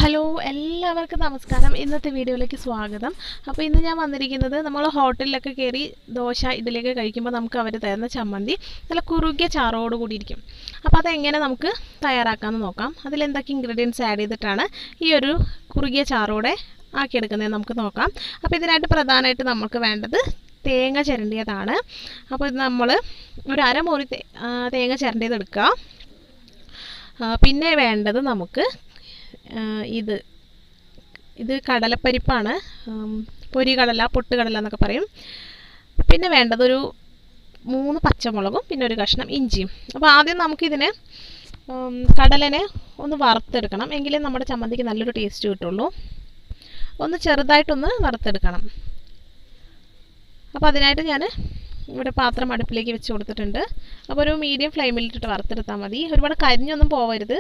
hello എല്ലാവർക്കും നമസ്കാരം ഇന്നത്തെ വീഡിയോയിലേക്ക് സ്വാഗതം അപ്പോൾ ഇന്ന് ഞാൻ വന്നിരിക്കുന്നത് നമ്മൾ ഹോട്ടലിലൊക്കെ കയറി ദോശ ഇഡലിയൊക്കെ കഴിക്കുമ്പോൾ നമുക്ക് അവർ തരുന്ന ചമ്മന്തി നല്ല കുറുകിയ ചാറോട് കൂടി ഇരിക്കും അപ്പോൾ അതെങ്ങനെ നമുക്ക് തയ്യാറാക്കാമെന്ന് നോക്കാം അതിലെന്തൊക്കെ ഇൻഗ്രീഡിയൻസ് ആഡ് ചെയ്തിട്ടാണ് ഈ ഒരു കുറുകിയ ചാറോടെ ആക്കിയെടുക്കുന്നത് നമുക്ക് നോക്കാം അപ്പോൾ ഇതിനായിട്ട് പ്രധാനമായിട്ട് നമുക്ക് വേണ്ടത് തേങ്ങ ചിരണ്ടിയതാണ് അപ്പോൾ ഇത് നമ്മൾ ഒരു അരമുറി തേ- ആ, തേങ്ങ ചിരണ്ടിയത് എടുക്കുക ആ, പിന്നെ വേണ്ടത് നമുക്ക് ആ, ഇത് ഇത് കടലപ്പരിപ്പാണ് ഉം, പൊരികടല പൊട്ടുകടല എന്നൊക്കെ പറയും പിന്നെ വേണ്ടതൊരു മൂന്ന് പച്ചമുളകും പിന്നെ ഒരു കഷ്ണം ഇഞ്ചിയും അപ്പോൾ ആദ്യം നമുക്കിതിനെ ഉം, കടലനെ ഒന്ന് വറുത്തെടുക്കണം എങ്കിലേ നമ്മുടെ ചമ്മന്തിക്ക് നല്ലൊരു ടേസ്റ്റ് കിട്ടുള്ളൂ ഒന്ന് ചെറുതായിട്ടൊന്ന് വറുത്തെടുക്കണം അപ്പോൾ അതിനായിട്ട് ഞാൻ ഇവിടെ പാത്രം അടുപ്പിലേക്ക് വെച്ച് കൊടുത്തിട്ടുണ്ട് അപ്പോൾ ഒരു മീഡിയം ഫ്ലെയിമിലിട്ടിട്ട് വറുത്തെടുത്താൽ മതി ഒരുപാട് കരിഞ്ഞൊന്നും പോവരുത്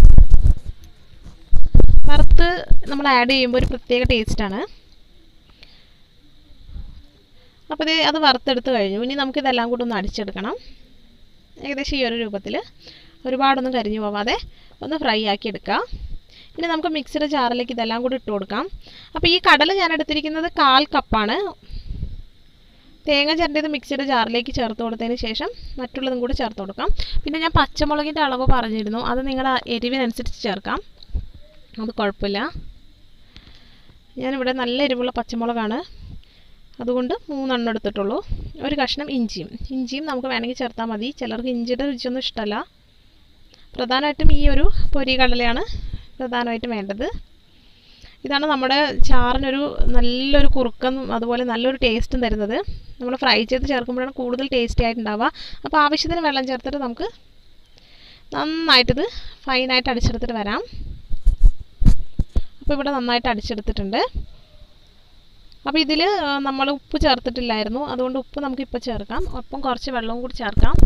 വറുത്ത് നമ്മൾ ആഡ് ചെയ്യുമ്പോൾ ഒരു പ്രത്യേക ടേസ്റ്റാണ് അപ്പോൾ ഇത് അത് വറുത്തെടുത്ത് കഴിഞ്ഞു ഇനി നമുക്കിതെല്ലാം കൂടി ഒന്ന് അടിച്ചെടുക്കണം ഏകദേശം ഈ ഒരു രൂപത്തിൽ ഒരുപാടൊന്നും കരിഞ്ഞു പോവാതെ ഒന്ന് ഫ്രൈ ആക്കി എടുക്കുക ഇനി നമുക്ക് മിക്സിയുടെ ജാറിലേക്ക് ഇതെല്ലാം കൂടി ഇട്ട് കൊടുക്കാം അപ്പോൾ ഈ കടല ഞാൻ എടുത്തിരിക്കുന്നത് കാൽ കപ്പാണ് തേങ്ങ ചിരണ്ടിയത് മിക്സിയുടെ ജാറിലേക്ക് ചേർത്ത് കൊടുത്തതിന് ശേഷം മറ്റുള്ളതും കൂടി ചേർത്ത് കൊടുക്കാം പിന്നെ ഞാൻ പച്ചമുളകിൻ്റെ അളവ് പറഞ്ഞിരുന്നു അത് നിങ്ങളുടെ എരിവിനനുസരിച്ച് ചേർക്കാം അത് കുഴപ്പമില്ല ഞാനിവിടെ നല്ല എരിവുള്ള പച്ചമുളകാണ് അതുകൊണ്ട് മൂന്നെണ്ണം എടുത്തിട്ടുള്ളൂ ഒരു കഷ്ണം ഇഞ്ചിയും ഇഞ്ചിയും നമുക്ക് വേണമെങ്കിൽ ചേർത്താൽ മതി ചിലർക്ക് ഇഞ്ചിയുടെ രുചിയൊന്നും ഇഷ്ടമല്ല പ്രധാനമായിട്ടും ഈ ഒരു പൊരി കടലയാണ് പ്രധാനമായിട്ടും വേണ്ടത് ഇതാണ് നമ്മുടെ ചാറിനൊരു നല്ലൊരു കുറുക്കം അതുപോലെ നല്ലൊരു ടേസ്റ്റും തരുന്നത് നമ്മൾ ഫ്രൈ ചെയ്ത് ചേർക്കുമ്പോഴാണ് കൂടുതൽ ടേസ്റ്റി ആയിട്ടുണ്ടാവുക അപ്പോൾ ആവശ്യത്തിന് വെള്ളം ചേർത്തിട്ട് നമുക്ക് നന്നായിട്ടിത് ഫൈനായിട്ട് അടിച്ചെടുത്തിട്ട് വരാം അപ്പോൾ ഇവിടെ നന്നായിട്ട് അടിച്ചെടുത്തിട്ടുണ്ട് അപ്പോൾ ഇതിൽ നമ്മൾ ഉപ്പ് ചേർത്തിട്ടില്ലായിരുന്നു അതുകൊണ്ട് ഉപ്പ് നമുക്ക് ഇപ്പോൾ ചേർക്കാം ഒപ്പം കുറച്ച് വെള്ളവും കൂടി ചേർക്കാം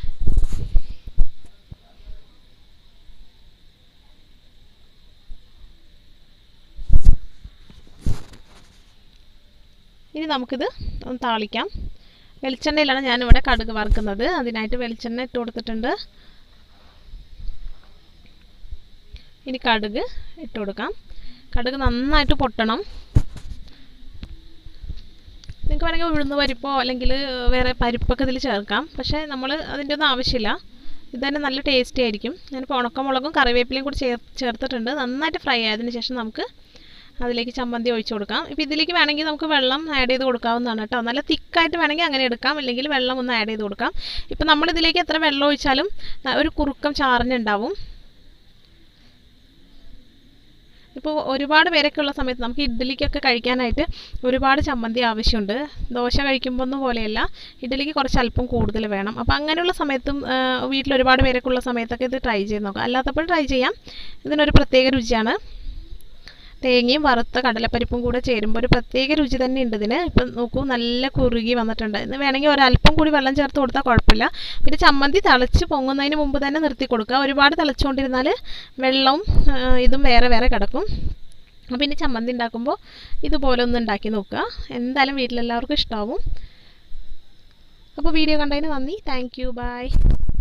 ഇനി നമുക്കിത് ഒന്ന് താളിക്കാം വെളിച്ചെണ്ണയിലാണ് ഞാനിവിടെ കടുക് വറുക്കുന്നത് അതിനായിട്ട് വെളിച്ചെണ്ണ ഇട്ട് കൊടുത്തിട്ടുണ്ട് ഇനി കടുക് ഇട്ട് കൊടുക്കാം കടുക് നന്നായിട്ട് പൊട്ടണം നിങ്ങൾക്ക് വേണമെങ്കിൽ ഉഴുന്ന് പരിപ്പോ അല്ലെങ്കിൽ വേറെ പരിപ്പൊക്കെ ഇതിൽ ചേർക്കാം പക്ഷേ നമ്മൾ അതിൻ്റെ ഒന്നും ആവശ്യമില്ല ഇത് തന്നെ നല്ല ടേസ്റ്റി ആയിരിക്കും ഞാനിപ്പോൾ ഉണക്കമുളകും കറിവേപ്പിലയും കൂടി ചേർ ചേർത്തിട്ടുണ്ട് നന്നായിട്ട് ഫ്രൈ ആയതിനു ശേഷം നമുക്ക് അതിലേക്ക് ചമ്മന്തി ഒഴിച്ചു കൊടുക്കാം ഇപ്പോൾ ഇതിലേക്ക് വേണമെങ്കിൽ നമുക്ക് വെള്ളം ആഡ് ചെയ്ത് കൊടുക്കാവുന്നതാണ് കേട്ടോ നല്ല തിക്കായിട്ട് വേണമെങ്കിൽ അങ്ങനെ എടുക്കാം അല്ലെങ്കിൽ വെള്ളം ഒന്ന് ആഡ് ചെയ്ത് കൊടുക്കാം ഇപ്പോൾ നമ്മളിതിലേക്ക് എത്ര വെള്ളം ഒഴിച്ചാലും ന- ഒരു കുറുക്കം ചാറിനുണ്ടാവും ഇപ്പോൾ ഒരുപാട് പേരൊക്കെ ഉള്ള സമയത്ത് നമുക്ക് ഇഡ്ഡലിക്കൊക്കെ കഴിക്കാനായിട്ട് ഒരുപാട് ചമ്മന്തി ആവശ്യമുണ്ട് ദോശ കഴിക്കുമ്പോൾ ഒന്നും പോലെയല്ല ഇഡ്ഡലിക്ക് കുറച്ച് അല്പം കൂടുതൽ വേണം അപ്പോൾ അങ്ങനെയുള്ള സമയത്തും ആ, വീട്ടിൽ ഒരുപാട് പേരൊക്കെ ഉള്ള സമയത്തൊക്കെ ഇത് ട്രൈ ചെയ്ത് നോക്കാം അല്ലാത്തപ്പോൾ ട്രൈ ചെയ്യാം ഇതിനൊരു പ്രത്യേക രുചിയാണ് തേങ്ങയും വറുത്ത കടലപ്പരിപ്പും കൂടെ ചേരുമ്പോൾ ഒരു പ്രത്യേക രുചി തന്നെ ഉണ്ട് ഇതിന് ഇപ്പം നോക്കൂ നല്ല കുറുകി വന്നിട്ടുണ്ട് ഇന്ന് വേണമെങ്കിൽ ഒരല്പം കൂടി വെള്ളം ചേർത്ത് കൊടുത്താൽ കുഴപ്പമില്ല പിന്നെ ചമ്മന്തി തിളച്ച് പൊങ്ങുന്നതിന് മുമ്പ് തന്നെ നിർത്തി കൊടുക്കുക ഒരുപാട് തിളച്ചുകൊണ്ടിരുന്നാൽ വെള്ളവും ആ, ഇതും വേറെ വേറെ കിടക്കും അപ്പോൾ ഇനി ചമ്മന്തി ഉണ്ടാക്കുമ്പോൾ ഇതുപോലെ ഒന്ന് ഉണ്ടാക്കി നോക്കുക എന്തായാലും വീട്ടിലെല്ലാവർക്കും ഇഷ്ടമാവും അപ്പോൾ വീഡിയോ കണ്ടതിന് നന്ദി താങ്ക് യു ബൈ